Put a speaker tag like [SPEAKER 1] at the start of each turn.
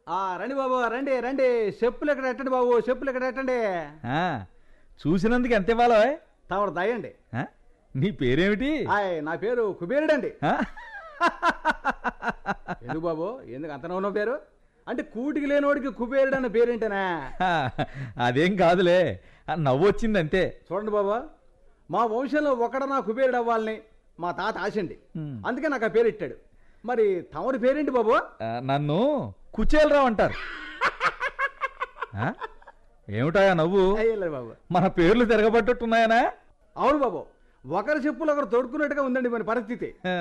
[SPEAKER 1] ఆ రండి బాబు రండి రండి చెప్పులు ఇక్కడ ఎట్టండి బాబు చెప్పులు ఇక్కడ ఎట్టండి
[SPEAKER 2] ఆ, చూసినందుకు ఎంత ఇవ్వాలో
[SPEAKER 1] తమరు దయండి
[SPEAKER 2] ఆ? నీ పేరేమిటి
[SPEAKER 1] హాయ్ నా పేరు కుబేరుడండి
[SPEAKER 2] ఆ?
[SPEAKER 1] ఎందుకు బాబు ఎందుకు అంత నవ్వున పేరు అంటే కూటికి లేనోడికి కుబేరుడు అన్న పేరేంటనా
[SPEAKER 2] ఆ, అదేం కాదులే ఆ, నవ్వు వచ్చింది అంతే
[SPEAKER 1] చూడండి బాబు మా వంశంలో ఒకడ నా కుబేరుడు అవ్వాలని మా తాత ఆశండి
[SPEAKER 2] ఉమ్.
[SPEAKER 1] అందుకే నాకు ఆ పేరు ఇట్టాడు మరి తమరి పేరేంటి బాబు
[SPEAKER 2] ఆ, నన్ను కుచేలరావు అంటారు ఆ? ఏమిటాయా నవ్వు
[SPEAKER 1] అయ్యలేదు బాబు
[SPEAKER 2] మన పేర్లు తిరగబట్టున్నాయనా
[SPEAKER 1] అవును బాబు ఒకరి చెప్పులు ఒకరు తొడుక్కున్నట్టుగా ఉందండి మన పరిస్థితి
[SPEAKER 2] ఆ,